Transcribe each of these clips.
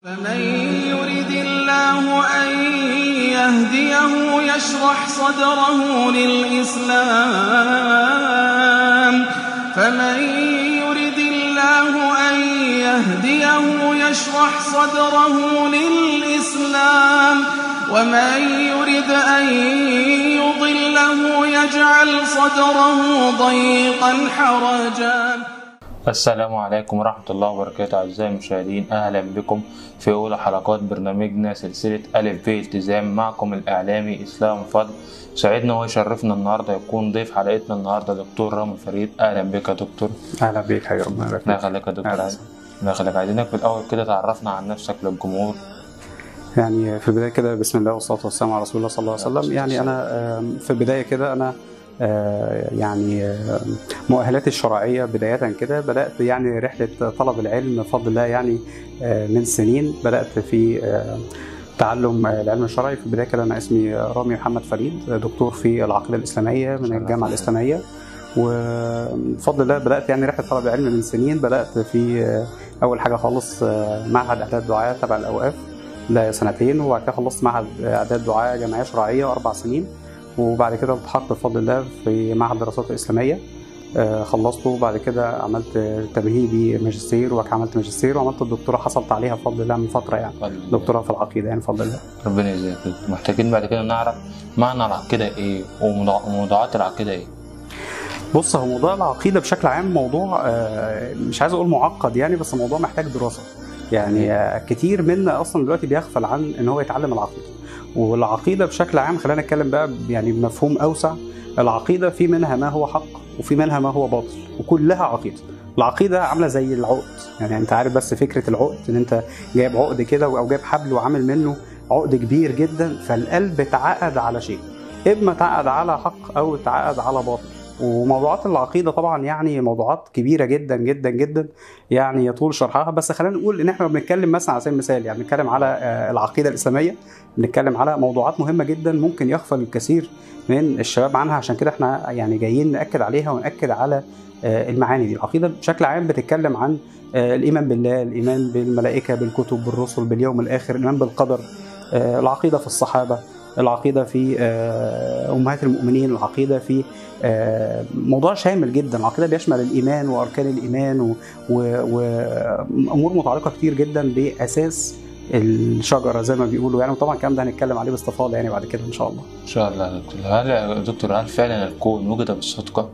فمن يرد الله أن يهديه يشرح صدره للإسلام فمن يرد الله أن يهديه يشرح صدره للإسلام ومن يرد أن يضله يجعل صدره ضيقا حرجا السلام عليكم ورحمة الله وبركاته أعزائي المشاهدين أهلا بكم في أولى حلقات برنامجنا سلسلة ألف ب التزام معكم الإعلامي إسلام فضل سعدنا ويشرفنا النهاردة يكون ضيف حلقتنا النهاردة دكتور رامي فريد أهلا بك يا دكتور اهلا بيك حبيبي ربنا يبارك الله فيك. يخليك يا دكتور أهلا. عايز الله يخليك عايزينك في الأول كده تعرفنا عن نفسك للجمهور يعني في البدايه كده بسم الله والصلاه والسلام على رسول الله صلى الله عليه وسلم يعني انا آم، في البدايه كده انا آه، يعني آه، مؤهلاتي الشرعيه بدايه كده بدات يعني رحله طلب العلم بفضل الله يعني آه، من سنين بدات في آه، تعلم آه، العلم الشرعي في البدايه كده انا اسمي رامي محمد فريد دكتور في العقيده الاسلاميه من الجامعه الاسلاميه وبفضل الله بدات يعني رحله طلب العلم من سنين بدات في آه، اول حاجه خالص آه، معهد اعداد دعاه تبع الاوقاف ده سنتين وبعد كده خلصت معهد اعداد دعاه جمعيه شرعيه اربع سنين وبعد كده التحقت بفضل الله في معهد الدراسات الاسلاميه آه، خلصته وبعد كده عملت تمهيدي ماجستير وبعد كده عملت ماجستير وعملت الدكتوراه حصلت عليها بفضل الله من فتره يعني دكتوراه في العقيده يعني بفضل الله ربنا يجزاك محتاجين بعد كده نعرف معنى العقيدة إيه وموضوع- وموضوعات العقيدة إيه بص هو موضوع العقيده بشكل عام موضوع آه، مش عايز اقول معقد يعني بس موضوع محتاج دراسه يعني آه، كتير منا اصلا دلوقتي بيغفل عن ان هو يتعلم العقيده والعقيده بشكل عام خلينا نتكلم بقى يعني بمفهوم اوسع العقيده في منها ما هو حق وفي منها ما هو باطل وكلها عقيده العقيده عامله زي العقد يعني انت عارف بس فكره العقد ان انت جايب عقد كده او جايب حبل وعامل منه عقد كبير جدا فالقلب اتعقد على شيء اما اتعقد على حق او اتعقد على باطل وموضوعات العقيده طبعا يعني موضوعات كبيره جدا جدا جدا يعني يطول شرحها بس خلينا نقول ان احنا بنتكلم مثلا على سبيل المثال يعني بنتكلم على آه، العقيده الاسلاميه بنتكلم على موضوعات مهمه جدا ممكن يغفل الكثير من الشباب عنها عشان كده احنا يعني جايين ناكد عليها وناكد على آه، المعاني دي العقيده بشكل عام بتتكلم عن آه، الايمان بالله الايمان بالملائكه بالكتب بالرسل باليوم الاخر الايمان بالقدر آه، العقيده في الصحابه العقيده في آه، امهات المؤمنين العقيده في آه، موضوع شامل جدا العقيده بيشمل الايمان واركان الايمان و- و- وامور متعلقه كتير جدا باساس الشجره زي ما بيقولوا يعني وطبعا الكلام ده هنتكلم عليه باستفاضه يعني بعد كده ان شاء الله إن شاء الله يا دكتور هل يا دكتور هل فعلا الكون وجد بالصدفة؟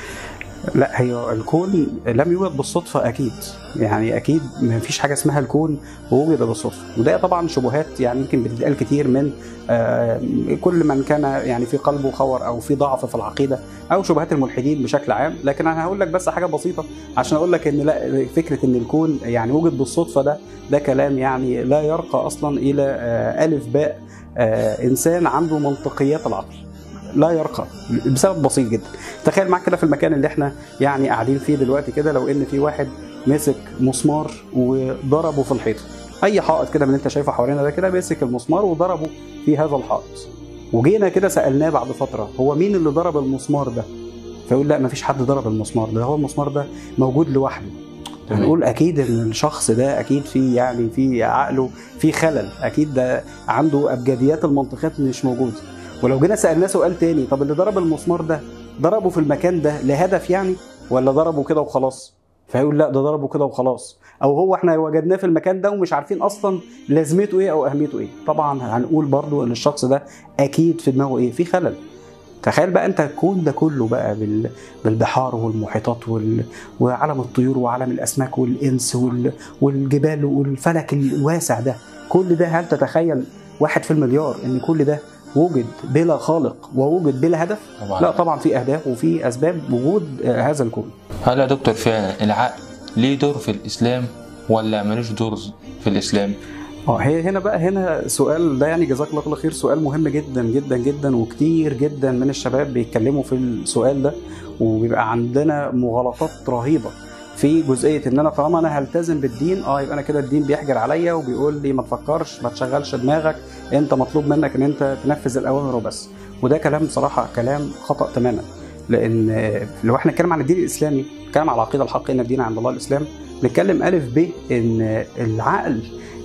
لا هي الكون لم يوجد بالصدفة أكيد يعني أكيد ما فيش حاجة اسمها الكون ووجد بالصدفة وده طبعا شبهات يعني يمكن بتتقال كتير من آه، كل من كان يعني في قلبه خور أو في ضعف في العقيدة أو شبهات الملحدين بشكل عام لكن أنا هقول لك بس حاجة بسيطة عشان أقول لك إن لا فكرة إن الكون يعني وجد بالصدفة ده ده كلام يعني لا يرقى أصلا إلى آه، ألف باء آه، إنسان عنده منطقيات العقل لا يرقى بسبب بسيط جدا تخيل معاك كده في المكان اللي احنا يعني قاعدين فيه دلوقتي كده لو ان في واحد مسك مسمار وضربه في الحيطه اي حائط كده من اللي انت شايفه حوالينا ده كده مسك المسمار وضربه في هذا الحائط وجينا كده سالناه بعد فتره هو مين اللي ضرب المسمار ده فيقول لا مفيش حد ضرب المسمار ده هو المسمار ده موجود لوحده تمام. هنقول اكيد ان الشخص ده اكيد في يعني في عقله في خلل اكيد ده عنده ابجديات المنطقيات مش موجوده ولو جينا سالناه سؤال تاني طب اللي ضرب المسمار ده ضربه في المكان ده لهدف يعني ولا ضربه كده وخلاص فيقول لا ده ضربه كده وخلاص او هو احنا وجدناه في المكان ده ومش عارفين اصلا لازمته ايه او اهميته ايه طبعا هنقول برضو ان الشخص ده اكيد في دماغه ايه في خلل تخيل بقى انت الكون ده كله بقى بال... بالبحار والمحيطات وال... وعالم الطيور وعالم الاسماك والانس وال... والجبال والفلك الواسع ده كل ده هل تتخيل واحد في المليار ان كل ده وجد بلا خالق ووجد بلا هدف طبعا لا طبعا في اهداف وفي اسباب وجود آه، هذا الكون هل يا دكتور فعلا العقل ليه دور في الإسلام ولا ملوش دور في الإسلام؟ اه هي هنا بقى هنا سؤال ده يعني جزاك الله كل خير سؤال مهم جدا جدا جدا وكتير جدا من الشباب بيتكلموا في السؤال ده وبيبقى عندنا مغالطات رهيبه في جزئيه ان انا طالما انا هلتزم بالدين اه يبقى انا كده الدين بيحجر عليا وبيقول لي ما تفكرش ما تشغلش دماغك انت مطلوب منك ان انت تنفذ الاوامر وبس وده كلام بصراحه كلام خطا تماما لان آه، لو احنا نتكلم عن الدين الاسلامي نتكلم على العقيده الحق ان الدين عند الله الاسلام نتكلم الف ب ان العقل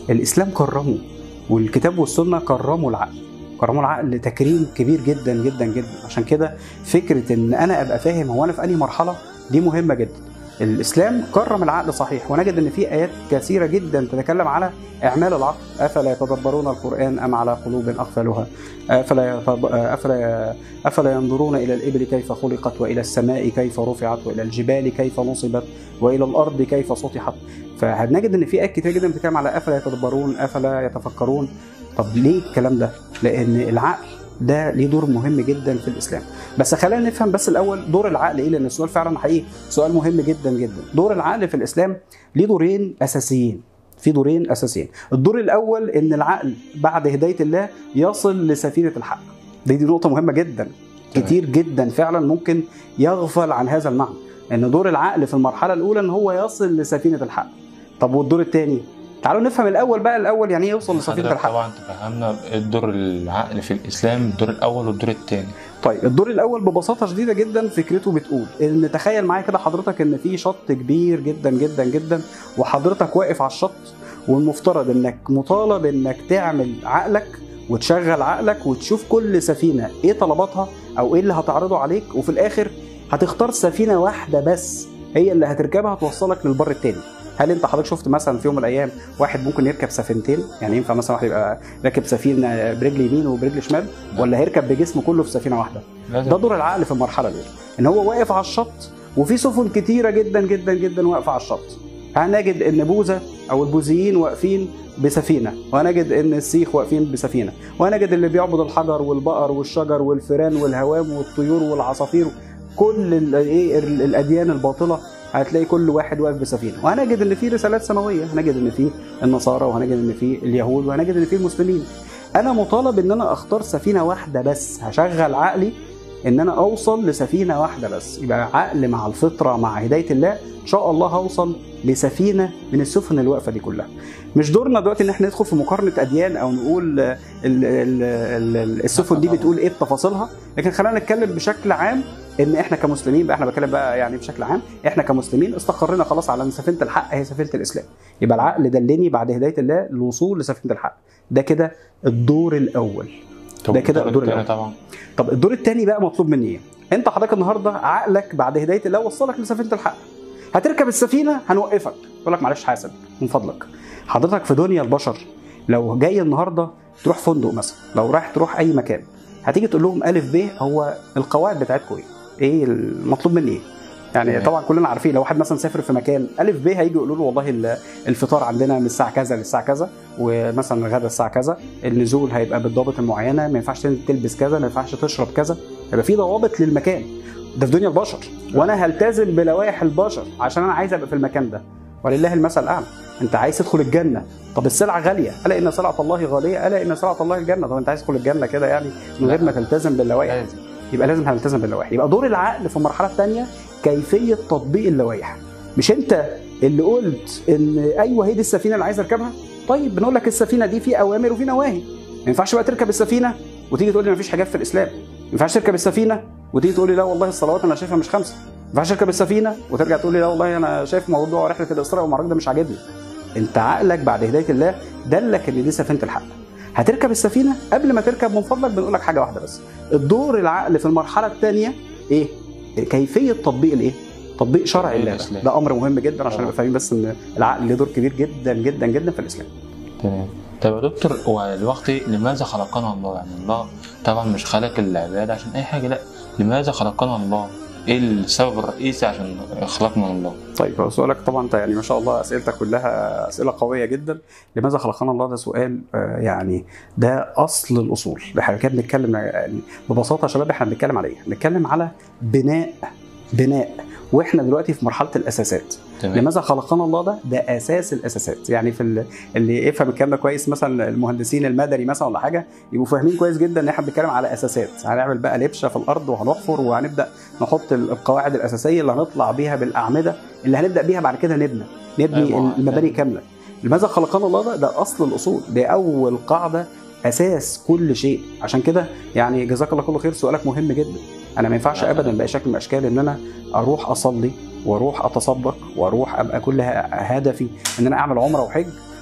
الاسلام كرمه والكتاب والسنه كرموا العقل كرموا العقل تكريم كبير جدا جدا جدا عشان كده فكره ان انا ابقى فاهم هو انا في انهي مرحله دي مهمه جدا الاسلام كرم العقل صحيح ونجد ان في ايات كثيره جدا تتكلم على اعمال العقل افلا يتدبرون القران ام على قلوب اقفلها افلا يتد- افلا افلا ينظرون الى الابل كيف خلقت والى السماء كيف رفعت والى الجبال كيف نصبت والى الارض كيف سطحت فهنجد ان في ايات كتير جدا بتتكلم على افلا يتدبرون افلا يتفكرون طب ليه الكلام ده؟ لان العقل ده ليه دور مهم جدا في الاسلام بس خلينا نفهم بس الاول دور العقل ايه لان السؤال فعلا حقيقي سؤال مهم جدا جدا دور العقل في الاسلام ليه دورين اساسيين في دورين اساسيين الدور الاول ان العقل بعد هدايه الله يصل لسفينه الحق دي, دي نقطه مهمه جدا تمام. كتير جدا فعلا ممكن يغفل عن هذا المعنى ان دور العقل في المرحله الاولى ان هو يصل لسفينه الحق طب والدور الثاني تعالوا نفهم الاول بقى الاول يعني ايه يوصل لسفينه حضرتك الحق طبعا تفهمنا الدور العقل في الاسلام الدور الاول والدور الثاني طيب الدور الاول ببساطه شديده جدا فكرته بتقول ان تخيل معايا كده حضرتك ان في شط كبير جدا جدا جدا وحضرتك واقف على الشط والمفترض انك مطالب انك تعمل عقلك وتشغل عقلك وتشوف كل سفينه ايه طلباتها او ايه اللي هتعرضه عليك وفي الاخر هتختار سفينه واحده بس هي اللي هتركبها توصلك للبر التاني هل انت حضرتك شفت مثلا في يوم من الايام واحد ممكن يركب سفينتين يعني ينفع مثلا واحد يبقى راكب سفينه برجل يمين وبرجل شمال لا. ولا هيركب بجسمه كله في سفينه واحده لازم ده دور العقل في المرحله الاولى ان هو واقف على الشط وفي سفن كتيره جدا جدا جدا واقفه على الشط هنجد ان بوذا او البوذيين واقفين بسفينه وهنجد ان السيخ واقفين بسفينه وهنجد اللي بيعبد الحجر والبقر والشجر والفيران والهوام والطيور والعصافير كل ال- ايه ال- الاديان الباطله هتلاقي كل واحد واقف بسفينه وهنجد ان في رسالات سماويه هنجد ان في النصارى وهنجد ان في اليهود وهنجد ان في المسلمين انا مطالب ان انا اختار سفينه واحده بس هشغل عقلي ان انا اوصل لسفينه واحده بس يبقى عقل مع الفطره مع هدايه الله ان شاء الله هوصل لسفينه من السفن اللي واقفه دي كلها مش دورنا دلوقتي ان احنا ندخل في مقارنه اديان او نقول ال- ال- ال- السفن دي بتقول ايه بتفاصيلها لكن خلينا نتكلم بشكل عام ان احنا كمسلمين بقى احنا بتكلم بقى يعني بشكل عام احنا كمسلمين استقرينا خلاص على ان سفينه الحق هي سفينه الاسلام يبقى العقل دلني بعد هدايه الله للوصول لسفينه الحق ده كده الدور الاول طب ده كده الدور الثاني الأول. طبعا طب الدور الثاني بقى مطلوب مني ايه؟ انت حضرتك النهارده عقلك بعد هدايه الله وصلك لسفينه الحق. هتركب السفينه هنوقفك، يقول لك معلش حاسب من فضلك. حضرتك في دنيا البشر لو جاي النهارده تروح فندق مثلا، لو رايح تروح اي مكان، هتيجي تقول لهم الف ب هو القواعد بتاعتكم ايه؟ ايه المطلوب مني ايه؟ يعني تمام. طبعا كلنا عارفين لو واحد مثلا سافر في مكان الف ب هيجي يقولوا له والله ال- الفطار عندنا من الساعه كذا للساعه كذا ومثلا الغدا الساعه كذا النزول هيبقى بالضوابط المعينه ما ينفعش تنزل تلبس كذا ما ينفعش تشرب كذا يبقى في ضوابط للمكان ده في دنيا البشر وانا هلتزم بلوائح البشر عشان انا عايز ابقى في المكان ده ولله المثل الاعلى انت عايز تدخل الجنه طب السلعه غاليه الا ان سلعه الله غاليه الا ان سلعه الله الجنه طب انت عايز تدخل الجنه كده يعني من غير ما تلتزم باللوائح لازم يبقى لازم هنلتزم باللوائح يبقى دور العقل في المرحله الثانيه كيفيه تطبيق اللوائح مش انت اللي قلت ان ايوه هي دي السفينه اللي عايز اركبها طيب بنقول لك السفينه دي في اوامر وفي نواهي ما ينفعش بقى تركب السفينه وتيجي تقول لي ما فيش حاجات في الاسلام ما ينفعش تركب السفينه وتيجي تقول لي لا والله الصلوات انا شايفها مش خمسه ما ينفعش تركب السفينه وترجع تقول لي لا والله انا شايف موضوع رحله الاسراء والمعراج ده مش عاجبني انت عقلك بعد هدايه الله دلك ان دي سفينه الحق هتركب السفينه قبل ما تركب من فضلك بنقول لك حاجه واحده بس الدور العقل في المرحله الثانيه ايه كيفيه تطبيق الايه تطبيق شرع الله ده. الإسلام. ده امر مهم جدا عشان طبعا. نبقى فاهمين بس ان العقل له دور كبير جدا جدا جدا في الاسلام تمام طب يا دكتور ودلوقتي لماذا خلقنا الله يعني الله طبعا مش خلق العباد عشان اي حاجه لا لماذا خلقنا الله ايه السبب الرئيسي عشان خلقنا الله طيب هو سؤالك طبعا انت يعني ما شاء الله اسئلتك كلها اسئله قويه جدا لماذا خلقنا الله ده سؤال آه، يعني ده اصل الاصول ده احنا كده بنتكلم يعني ببساطه يا شباب احنا بنتكلم على ايه؟ بنتكلم على بناء بناء واحنا دلوقتي في مرحله الاساسات تمام لماذا خلقنا الله ده ده اساس الاساسات يعني في ال- اللي يفهم الكلام ده كويس مثلا المهندسين المدني مثلا ولا حاجه يبقوا فاهمين كويس جدا ان احنا بنتكلم على اساسات هنعمل بقى لبشه في الارض وهنحفر وهنبدا نحط ال- القواعد الاساسيه اللي هنطلع بيها بالاعمده اللي هنبدا بيها بعد كده نبنى نبني أيوة. المباني كامله لماذا خلقنا الله ده ده اصل الاصول ده اول قاعده اساس كل شيء عشان كده يعني جزاك الله كل خير سؤالك مهم جدا انا ما ينفعش لا، ابدا لا. باي شكل من الاشكال ان انا اروح اصلي واروح اتصدق واروح ابقى كل ه- هدفي ان انا اعمل عمره وحج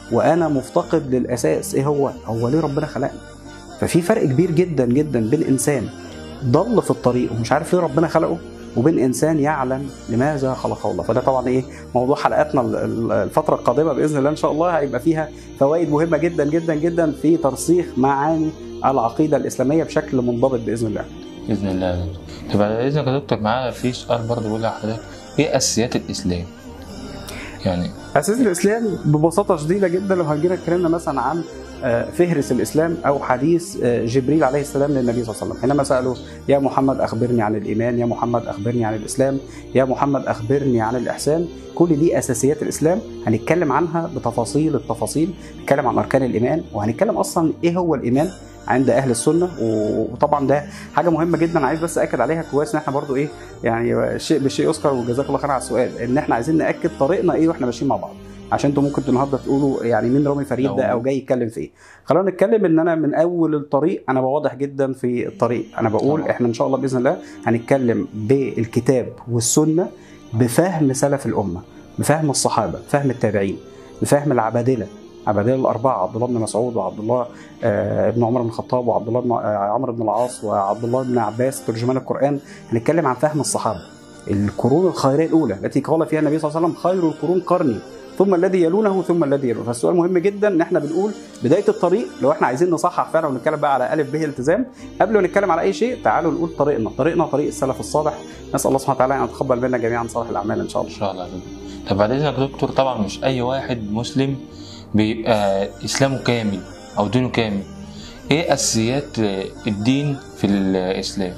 وانا مفتقد للاساس ايه هو هو ليه ربنا خلقني ففي فرق كبير جدا جدا بين انسان ضل في الطريق ومش عارف ليه ربنا خلقه وبين انسان يعلم لماذا خلقه الله فده طبعا ايه موضوع حلقاتنا ال- ال- الفتره القادمه باذن الله ان شاء الله هيبقى فيها فوائد مهمه جدا جدا جدا في ترسيخ معاني العقيده الاسلاميه بشكل منضبط باذن الله باذن الله يا دكتور طب بعد اذنك يا دكتور معايا في سؤال برضه بقول لحضرتك ايه اساسيات الاسلام؟ يعني اساس الاسلام ببساطه شديده جدا لو هنجينا اتكلمنا مثلا عن آه، فهرس الاسلام او حديث آه، جبريل عليه السلام للنبي صلى الله عليه وسلم حينما ساله يا محمد اخبرني عن الايمان يا محمد اخبرني عن الاسلام يا محمد اخبرني عن الاحسان كل دي اساسيات الاسلام هنتكلم عنها بتفاصيل التفاصيل هنتكلم عن اركان الايمان وهنتكلم اصلا ايه هو الايمان عند اهل السنه وطبعا ده حاجه مهمه جدا عايز بس اكد عليها كويس ان احنا برضو ايه يعني الشيء بالشيء يذكر وجزاك الله خير على السؤال ان احنا عايزين ناكد طريقنا ايه واحنا ماشيين مع بعض عشان انتوا ممكن النهارده تقولوا يعني مين رامي فريد ده او جاي يتكلم في ايه خلونا نتكلم ان انا من اول الطريق انا بواضح جدا في الطريق انا بقول طبعا. احنا ان شاء الله باذن الله هنتكلم بالكتاب والسنه بفهم سلف الامه بفهم الصحابه بفهم التابعين بفهم العبادله عبادله الاربعه عبد الله بن مسعود وعبد الله آه، ابن عمر بن الخطاب وعبد الله بن آه، عمرو بن العاص وعبد الله بن عباس ترجمان القران هنتكلم عن فهم الصحابه القرون الخيريه الاولى التي قال فيها النبي صلى الله عليه وسلم خير القرون قرني ثم الذي يلونه ثم الذي يلونه فالسؤال مهم جدا ان احنا بنقول بدايه الطريق لو احنا عايزين نصحح فعلا ونتكلم بقى على الف به التزام قبل ما نتكلم على اي شيء تعالوا نقول طريقنا طريقنا طريق السلف الصالح نسال الله سبحانه وتعالى ان يتقبل منا جميعا صالح الاعمال ان شاء الله ان شاء الله يا دكتور طب بعد اذنك يا دكتور طبعا مش اي واحد مسلم بيبقى اسلامه كامل او دينه كامل ايه اساسيات الدين في الاسلام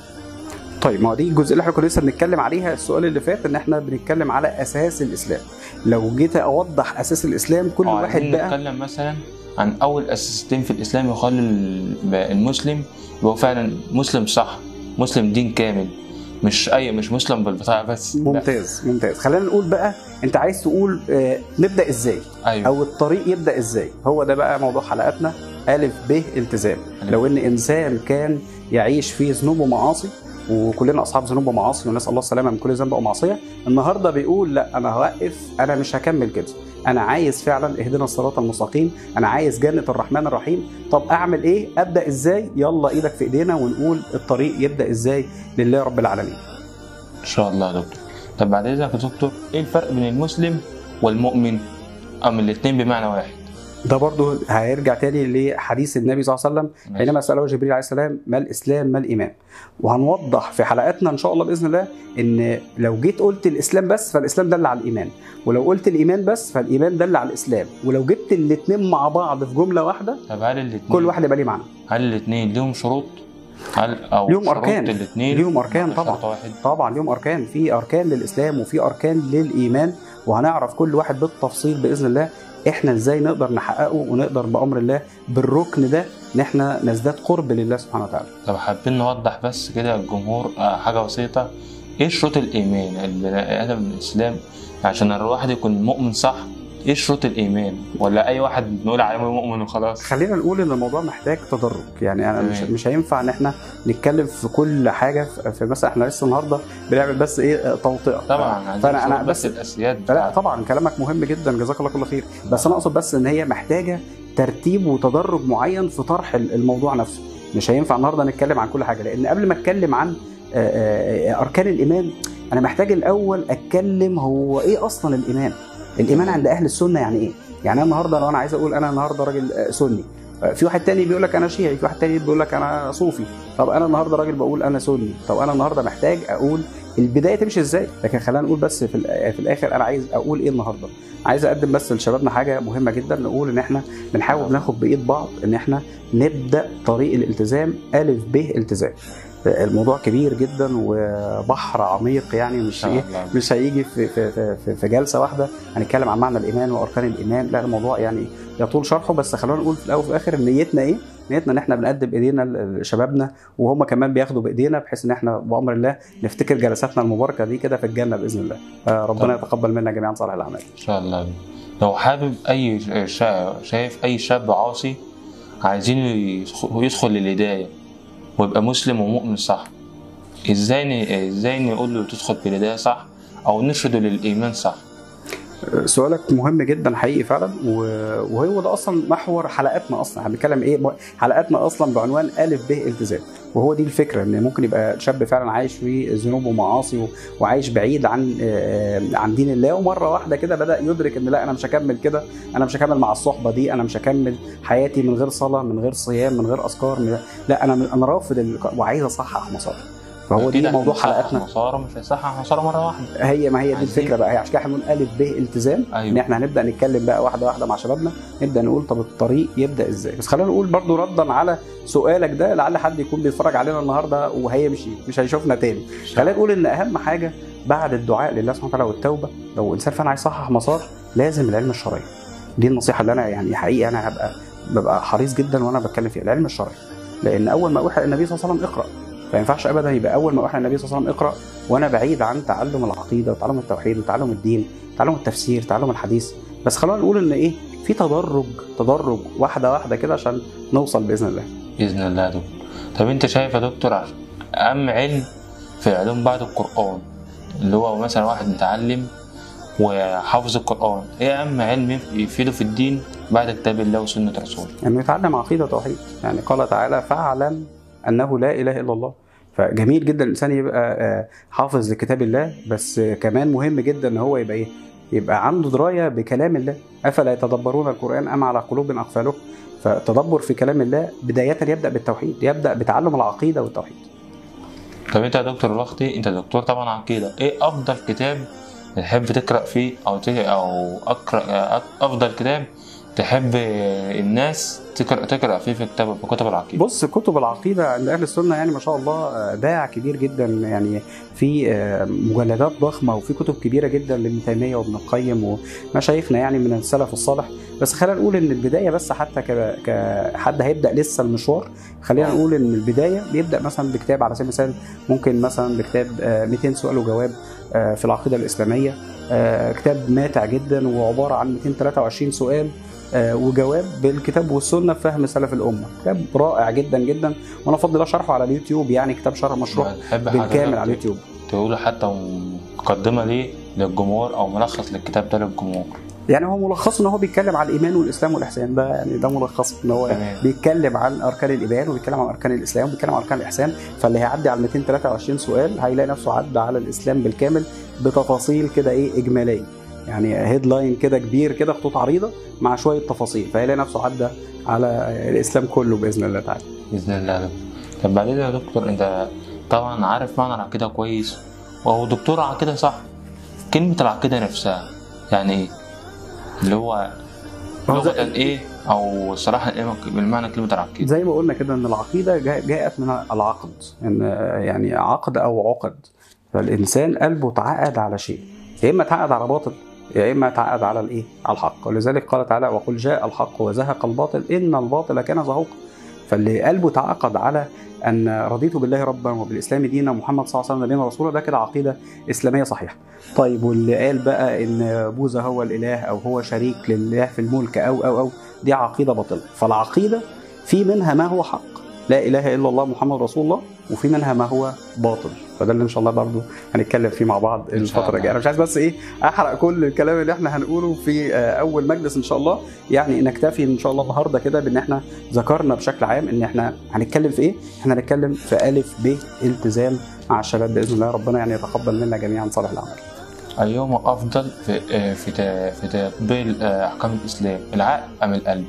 طيب ما هو دي الجزء اللي احنا كنا لسه بنتكلم عليها السؤال اللي فات ان احنا بنتكلم على اساس الاسلام لو جيت اوضح اساس الاسلام كل أو واحد عايزين بقى نتكلم مثلا عن اول اساستين في الاسلام يخلي ال- المسلم يبقى فعلا مسلم صح مسلم دين كامل مش اي مش مسلم بالبطاقه بس لا. ممتاز ممتاز خلينا نقول بقى انت عايز تقول آه، نبدا ازاي ايوه او الطريق يبدا ازاي هو ده بقى موضوع حلقتنا الف ب التزام ألف. لو ان انسان كان يعيش في ذنوب ومعاصي وكلنا اصحاب ذنوب ومعاصي ونسال الله السلامه من كل ذنب ومعصيه النهارده بيقول لا انا هوقف انا مش هكمل كده انا عايز فعلا اهدنا الصراط المستقيم انا عايز جنه الرحمن الرحيم طب اعمل ايه ابدا ازاي يلا ايدك في ايدينا ونقول الطريق يبدا ازاي لله رب العالمين ان شاء الله يا دكتور طب بعد اذنك يا دكتور ايه الفرق بين المسلم والمؤمن ام الاثنين بمعنى واحد ده برضو هيرجع تاني لحديث النبي صلى الله عليه وسلم ماشي. حينما سأله جبريل عليه السلام ما الإسلام ما الإيمان وهنوضح في حلقاتنا إن شاء الله بإذن الله إن لو جيت قلت الإسلام بس فالإسلام دل على الإيمان ولو قلت الإيمان بس فالإيمان دل على الإسلام ولو جبت الاتنين مع بعض في جملة واحدة طب هل الاثنين كل واحد يبقى ليه معنى هل الاثنين ليهم شروط هل او ليهم شروط أركان. الاثنين ليهم أركان طبعا. شرط واحد طبعا ليهم أركان في أركان للإسلام وفي أركان للإيمان وهنعرف كل واحد بالتفصيل بإذن الله احنا ازاي نقدر نحققه ونقدر بامر الله بالركن ده ان احنا نزداد قرب لله سبحانه وتعالى طب حابين نوضح بس كده للجمهور آه، حاجه بسيطه ايه شروط الايمان البني ادم الاسلام عشان الواحد يكون مؤمن صح ايه شروط الايمان ولا اي واحد نقول عليه مؤمن وخلاص خلينا نقول ان الموضوع محتاج تدرج يعني انا مش تمام. مش هينفع ان احنا نتكلم في كل حاجه في في مثلا احنا لسه النهارده بنعمل بس ايه توطئه طبعا عايزين فانا انا نشوف بس بس الاساسيات لا بتاعت- طبعا كلامك مهم جدا جزاك الله كل خير بس انا اقصد بس ان هي محتاجه ترتيب وتدرج معين في طرح الموضوع نفسه مش هينفع النهارده نتكلم عن كل حاجه لان قبل ما اتكلم عن آه، آه، اركان الايمان انا محتاج الاول اتكلم هو ايه اصلا الايمان الايمان عند اهل السنه يعني ايه يعني انا النهارده لو انا عايز اقول انا النهارده راجل آه، سني آه، في واحد تاني بيقول لك انا شيعي في واحد تاني بيقول لك انا صوفي طب انا النهارده راجل بقول انا سني طب انا النهارده محتاج اقول البدايه تمشي ازاي لكن خلينا نقول بس في الآ- في الاخر انا عايز اقول ايه النهارده عايز اقدم بس لشبابنا حاجه مهمه جدا نقول ان احنا بنحاول ناخد بايد بعض ان احنا نبدا طريق الالتزام الف ب التزام الموضوع كبير جدا وبحر عميق يعني ان مش شاء ايه الله مش هيجي في في في, في, في جلسه واحده هنتكلم عن معنى الايمان واركان الايمان لا الموضوع يعني يطول شرحه بس خلونا نقول في الاول وفي الاخر نيتنا ايه؟ نيتنا ان احنا بنقدم ايدينا لشبابنا وهم كمان بياخدوا بايدينا بحيث ان احنا بامر الله نفتكر جلساتنا المباركه دي كده في الجنه باذن الله آه، ربنا طبعا. يتقبل منا جميعا صالح الاعمال ان شاء الله لو حابب اي شا... شايف اي شاب عاصي عايزين يدخل- يدخل للهدايه ويبقى مسلم ومؤمن صح ازاي ن... ازاي نقول له تدخل في الهدايه صح او نرشده للايمان صح سؤالك مهم جدا حقيقي فعلا و- وهو ده اصلا محور حلقاتنا اصلا احنا بنتكلم ايه حلقاتنا اصلا بعنوان الف ب التزام وهو دي الفكره ان ممكن يبقى شاب فعلا عايش في ذنوب ومعاصي و- وعايش بعيد عن آه، عن دين الله ومره واحده كده بدا يدرك ان لا انا مش هكمل كده انا مش هكمل مع الصحبه دي انا مش هكمل حياتي من غير صلاه من غير صيام من غير اذكار من لا انا انا رافض ال- وعايز اصحح مساري فهو دي أكيد موضوع هيصحح حلقاتنا مساره مش هيصحح مساره مره واحده هي ما هي دي عايزين- الفكره بقى هي عشان كده احنا بنقول الف ب التزام أيوة. ان احنا هنبدا نتكلم بقى واحده واحده مع شبابنا نبدا نقول طب الطريق يبدا ازاي بس خلينا نقول برضو ردا على سؤالك ده لعل حد يكون بيتفرج علينا النهارده وهيمشي مش هيشوفنا تاني خلينا نقول ان اهم حاجه بعد الدعاء لله سبحانه وتعالى والتوبه لو انسان فعلا عايز يصحح مسار لازم العلم الشرعي دي النصيحه اللي انا يعني حقيقي انا هبقى ببقى حريص جدا وانا بتكلم فيها العلم الشرعي لان اول ما اوحى النبي صلى الله عليه وسلم اقرا فما ينفعش ابدا يبقى اول ما اوحى النبي صلى الله عليه وسلم اقرا وانا بعيد عن تعلم العقيده وتعلم التوحيد وتعلم الدين تعلم التفسير تعلم الحديث بس خلينا نقول ان ايه في تدرج تدرج واحده واحده كده عشان نوصل باذن الله باذن الله يا دكتور طب انت شايف يا دكتور عش- اهم علم في العلوم بعد القران اللي هو مثلا واحد متعلم وحافظ القران ايه اهم علم يفيده في الدين بعد كتاب الله وسنه رسوله انه يتعلم عقيده وتوحيد يعني قال تعالى فاعلم انه لا اله الا الله فجميل جدا الانسان يبقى آه، حافظ لكتاب الله بس آه، كمان مهم جدا ان هو يبقى ايه يبقى عنده درايه بكلام الله افلا يتدبرون القران ام على قلوب اقفالها فالتدبر في كلام الله بدايه يبدا بالتوحيد يبدا بتعلم العقيده والتوحيد طب انت يا دكتور الوقتي انت دكتور طبعا عقيده ايه افضل كتاب تحب تقرا فيه او ت... او اقرا أ- افضل كتاب تحب الناس تقرا تقرا فيه في كتاب في كتب العقيده بص كتب العقيده عند اهل السنه يعني ما شاء الله آه، باع كبير جدا يعني في آه، مجلدات ضخمه وفي كتب كبيره جدا لابن تيميه وابن القيم ومشايخنا يعني من السلف الصالح بس خلينا نقول ان البدايه بس حتى ك- كحد هيبدا لسه المشوار خلينا نقول ان البدايه بيبدا مثلا بكتاب على سبيل المثال ممكن مثلا بكتاب آه، 200 سؤال وجواب آه، في العقيده الاسلاميه آه، كتاب ماتع جدا وعباره عن 223 سؤال آه، وجواب بالكتاب والسنه في فهم سلف الامه كتاب رائع جدا جدا وانا افضل اشرحه على اليوتيوب يعني كتاب شرح مشروع بتحب بالكامل حضرتك على اليوتيوب تقول حتى مقدمه ليه للجمهور او ملخص للكتاب ده للجمهور يعني هو ملخصه ان هو بيتكلم عن الايمان والاسلام والاحسان ده يعني ده ملخصه ان هو تمام. بيتكلم عن اركان الايمان وبيتكلم عن اركان الاسلام وبيتكلم عن اركان الاحسان فاللي هيعدي على 223 سؤال هيلاقي نفسه عدى على الاسلام بالكامل بتفاصيل كده ايه اجماليه يعني هيدلاين كده كبير كده خطوط عريضه مع شويه تفاصيل فهيلاقي نفسه عدى على الاسلام كله باذن الله تعالى باذن الله يا دكتور طب بعدين يا دكتور انت طبعا عارف معنى العقيده كويس وهو دكتور عقيده صح كلمه العقيده نفسها يعني ايه اللي هو هو زي- لغه ايه او صراحه ايه بالمعنى كلمه العقيده زي ما قلنا كده ان العقيده جاء- جاءت من العقد ان يعني عقد او عقد فالانسان قلبه اتعقد على شيء يا اما اتعقد على باطل يا اما اتعقد على الايه على الحق ولذلك قال تعالى وقل جاء الحق وزهق الباطل ان الباطل كان زهوقا فاللي قلبه تعقد على ان رضيت بالله ربا وبالاسلام دينا ومحمد صلى الله عليه وسلم نبينا ورسولا ده كده عقيده اسلاميه صحيحه طيب واللي قال بقى ان بوذا هو الاله او هو شريك لله في الملك او او او دي عقيده باطله فالعقيده في منها ما هو حق لا اله الا الله محمد رسول الله وفي منها ما هو باطل فده اللي ان شاء الله برضو هنتكلم فيه مع بعض إن شاء الفتره الله. الجايه انا مش عايز بس ايه احرق كل الكلام اللي احنا هنقوله في آه، اول مجلس ان شاء الله يعني نكتفي ان شاء الله النهارده كده بان احنا ذكرنا بشكل عام ان احنا هنتكلم في ايه احنا هنتكلم في الف ب التزام مع الشباب باذن الله ربنا يعني يتقبل منا جميعا صالح الاعمال ايهما افضل في آه، في تا- في تطبيق آه، احكام الاسلام العقل ام القلب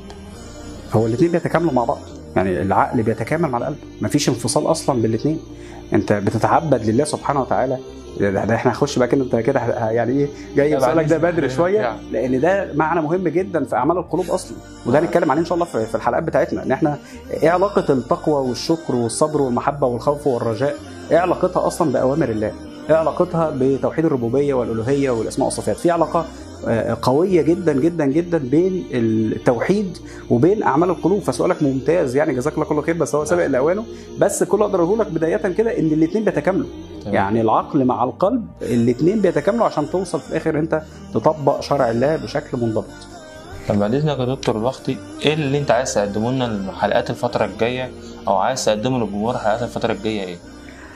هو الاثنين بيتكاملوا مع بعض يعني العقل بيتكامل مع القلب مفيش انفصال اصلا بالاثنين انت بتتعبد لله سبحانه وتعالى ده ده احنا هنخش بقى كده انت كده ه- يعني ايه جاي لا، سؤالك ده بعدين بدري شويه يعني. لان ده معنى مهم جدا في اعمال القلوب اصلا وده هنتكلم عليه ان شاء الله في في الحلقات بتاعتنا ان احنا ايه علاقه التقوى والشكر والصبر والمحبه والخوف والرجاء ايه علاقتها اصلا باوامر الله ايه علاقتها بتوحيد الربوبيه والالوهيه والاسماء والصفات في علاقه آه، قويه جدا جدا جدا بين التوحيد وبين اعمال القلوب فسؤالك ممتاز يعني جزاك الله كل خير بس هو سابق لاوانه بس كل اقدر اقوله لك بدايه كده ان الاثنين بيتكاملوا تمام. يعني العقل مع القلب الاثنين بيتكاملوا عشان توصل في الاخر انت تطبق شرع الله بشكل منضبط طب بعد اذنك يا دكتور الوقتي ايه اللي انت عايز تقدمه لنا الحلقات الفتره الجايه او عايز تقدمه للجمهور حلقات الفتره الجايه ايه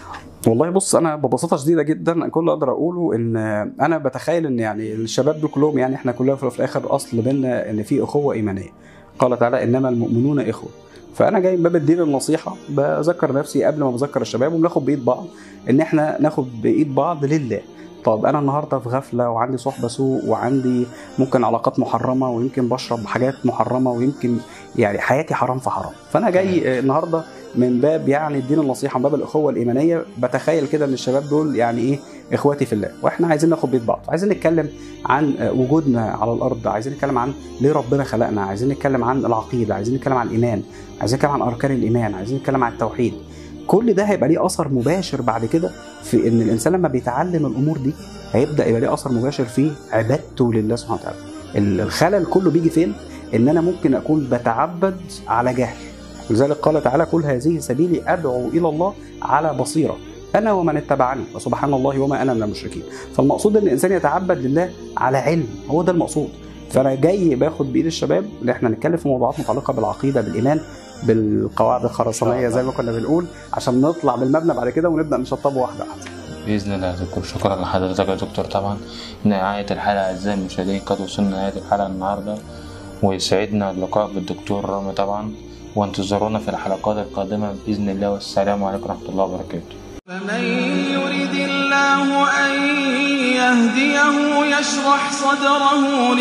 والله بص انا ببساطه شديده جدا كل اللي اقدر اقوله ان انا بتخيل ان يعني الشباب دول كلهم يعني احنا كلنا في الاخر اصل بينا ان في اخوه ايمانيه قال تعالى انما المؤمنون اخوه فانا جاي من باب الدين النصيحه بذكر نفسي قبل ما بذكر الشباب وبناخد بايد بعض ان احنا ناخد بايد بعض لله طب انا النهارده في غفله وعندي صحبه سوء وعندي ممكن علاقات محرمه ويمكن بشرب حاجات محرمه ويمكن يعني حياتي حرام في حرام فانا جاي النهارده من باب يعني الدين النصيحه من باب الاخوه الايمانيه بتخيل كده ان الشباب دول يعني ايه اخواتي في الله واحنا عايزين ناخد بيت بعض عايزين نتكلم عن وجودنا على الارض عايزين نتكلم عن ليه ربنا خلقنا عايزين نتكلم عن العقيده عايزين نتكلم عن الايمان عايزين نتكلم عن اركان الايمان عايزين نتكلم عن التوحيد كل ده هيبقى ليه اثر مباشر بعد كده في ان الانسان لما بيتعلم الامور دي هيبدا يبقى ليه اثر مباشر في عبادته لله سبحانه وتعالى الخلل كله بيجي فين ان انا ممكن اكون بتعبد على جهل ولذلك قال تعالى قل هذه سبيلي ادعو الى الله على بصيره انا ومن اتبعني وسبحان الله وما انا من المشركين فالمقصود ان الانسان يتعبد لله على علم هو ده المقصود فانا جاي باخد بايد الشباب ان احنا نتكلم في موضوعات متعلقه بالعقيده بالايمان بالقواعد الخرسانيه زي ما كنا بنقول عشان نطلع بالمبنى بعد كده ونبدا نشطبه واحده واحده باذن الله يا دكتور شكرا لحضرتك يا دكتور طبعا نهايه الحلقه اعزائي المشاهدين قد وصلنا نهايه الحلقه النهارده ويسعدنا اللقاء بالدكتور رامي طبعا وانتظرونا في الحلقات القادمة بإذن الله والسلام عليكم ورحمة الله وبركاته فمن يرد الله أن يهديه يشرح صدره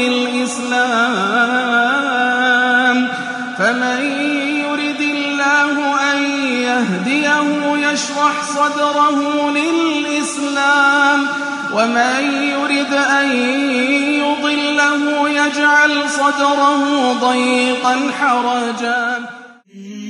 للإسلام فمن يرد الله أن يهديه يشرح صدره للإسلام ومن يرد أن يضله يجعل صدره ضيقا حرجا